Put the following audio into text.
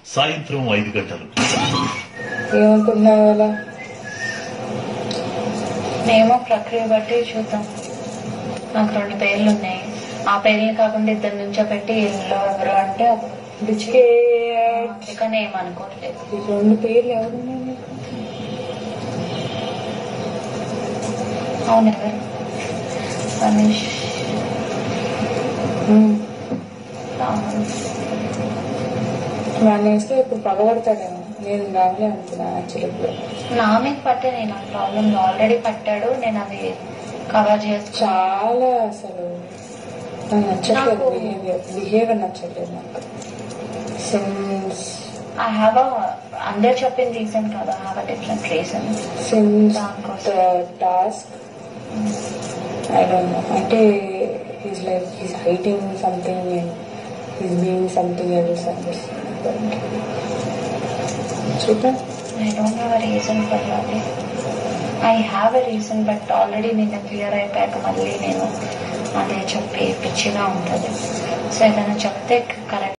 సాయంత్రం ఐదు గంటలు ఏమనుకుంటున్నావు అలా మేము ప్రక్రియ బట్టి చూద్దాం నాకు రెండు పేర్లు ఉన్నాయి ఆ పేర్లు కాకుండా ఇద్దరు నుంచో పెట్టి ఇంట్లో ఎవరు అంటే అప్పుడు బిచ్కేట్ అందుకని ఏమనుకోవట్లేదు ఈ రెండు పేర్లు ఎవరున్నారు నీకు? అవును ఎవరు రమేష్ ఉమ్. రాహుల్ వాడిని వేస్తే ఇప్పుడు పగబడతాడేమో నేను రావులే అనుకున్నా యాక్చువల్లీ ఇప్పుడు నా మీద పట్టే నేను ఆ ప్రాబ్లం ఆల్రెడీ పట్టాడు నేను అది కవర్ చేసుకున్నా చాలా అసలు నాకు నచ్చట్లేదు నాకు- బిహేవియర్ బిహేవియర్ నచ్చట్లేదు నాకు సిన్స్ ఐ హ్యావ్ అందరు చెప్పిన రీజన్ కదా I have a different reason since దానికోసం. The task I don't know అంటే he's like he's hiding something and he's being something else అనిపిస్తుంది చూద్దాం I don't have a reason for అది I have a reason but already నేను clear అయిపోయాక మళ్ళీ నేను అదే చెప్పి పిచ్చిగా ఉంటుంది సో ఏదైనా చెప్తే కరెక్ట్